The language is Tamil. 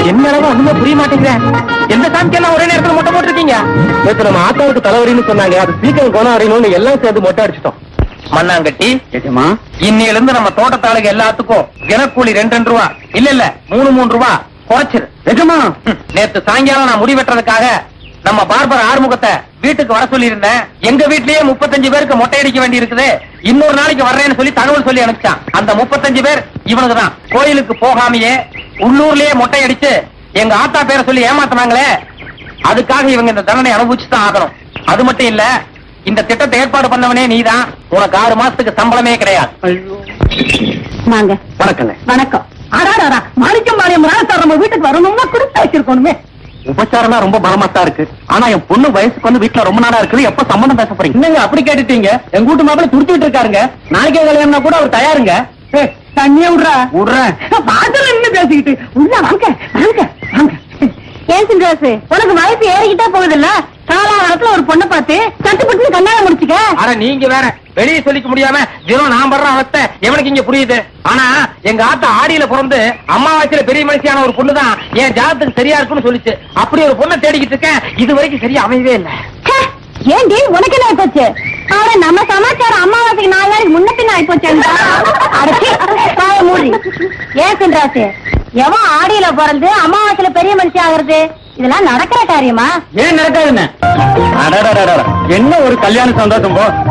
என்னடா ஒண்ணுமே புரிய மாட்டேங்கிறேன் எந்த சாமிக்கு எல்லாம் ஒரே நேரத்துல மொட்டை போட்டிருக்கீங்க நேத்து நம்ம ஆத்தாவுக்கு தலைவரின்னு சொன்னாங்க அது சீக்கிரம் குணம் அறியணும்னு எல்லாம் சேர்ந்து மொட்டை அடிச்சிட்டோம் மண்ணாங்கட்டி ஏஜமா இன்னையில இருந்து நம்ம தோட்டத்தாளுக்கு எல்லாத்துக்கும் தினக்கூலி ரெண்டு ரெண்டு ரூபா இல்ல இல்ல மூணு மூணு ரூபா குறைச்சிரு ஏஜமா ம், நேத்து சாயங்காலம் நான் முடி வெட்டுறதுக்காக நம்ம பார்பர் ஆறுமுகத்தை வீட்டுக்கு வர சொல்லி இருந்தேன் எங்க வீட்லயே முப்பத்தஞ்சு பேருக்கு மொட்டை அடிக்க வேண்டி இருக்குது இன்னொரு நாளைக்கு வர்றேன்னு சொல்லி தகவல் சொல்லி அனுப்பிச்சான் அந்த முப்பத்தஞ்சு பேர் இவனுக்கு தான் கோயிலுக்கு போகாமையே உள்ளூர்லயே மொட்டை அடிச்சு எங்க ஆத்தா பேரை சொல்லி ஏமாத்தினாங்களே அதுக்காக இவங்க இந்த தண்டனை அனுபவிச்சு தான் ஆகணும் அது மட்டும் இல்ல இந்த திட்டத்தை ஏற்பாடு பண்ணவனே நீதான் உனக்கு ஆறு மாசத்துக்கு சம்பளமே கிடையாது வாங்க வணக்கங்க வணக்கம் ஆடாடா மாணிக்கம் பாளையம் ராஜார் நம்ம வீட்டுக்கு வரணும்னா கொடுத்து வச்சிருக்கணுமே உபச்சாரம் ரொம்ப பலமாத்தான் இருக்கு ஆனா என் பொண்ணு வயசுக்கு வந்து வீட்டுல ரொம்ப நாளா இருக்குது எப்ப சம்பந்தம் பேச போறீங்க என்னங்க அப்படி கேட்டுட்டீங்க எங்க வீட்டு மாப்பிள்ள துடிச்சிட்டு இருக்காருங்க நாளைக்கே கல்யாணம்னா கூட அவர் தயாருங்க தண்ணிய விடுறா விடுறேன் பாத்துல என்ன பேசிக்கிட்டு உள்ள வாங்க வாங்க வாங்க ஏன் சின்ராசு உனக்கு வயசு ஏறிக்கிட்டே போகுது இல்ல காலாவரத்துல ஒரு பொண்ணை பார்த்து கட்டுப்பட்டு கண்ணால முடிச்சுக்க ஆனா நீங்க வேற வெளியே சொல்லிக்க முடியாம தினம் நான் படுற அவஸ்தை எவனுக்கு இங்க புரியுது ஆனா எங்க ஆத்தா ஆடியில பிறந்து அம்மாவாச்சியில பெரிய மனுஷியான ஒரு பொண்ணு தான் என் ஜாதத்துக்கு சரியா இருக்குன்னு சொல்லிச்சு அப்படி ஒரு பொண்ணை தேடிக்கிட்டு இருக்கேன் இது வரைக்கும் சரியா அமையவே இல்லை ச்சே, ஏண்டி உனக்கு என்ன ஆயிப்போச்சு ஆனா நம்ம சமாச்சாரம் அமாவாசைக்கு நாலு நாளைக்கு முன்ன பின்ன ஆயிப்போச்சேன்டா அடச்சி வாய மூடி ஏன் சின்ராசு எவன் ஆடியில பிறந்து அமாவாசையில பெரிய மனுஷி ஆகுறது இதெல்லாம் நடக்கிற காரியமா ஏன் நடக்காதுன்னு அடடடடட. என்ன ஒரு கல்யாண சந்தோஷம் போ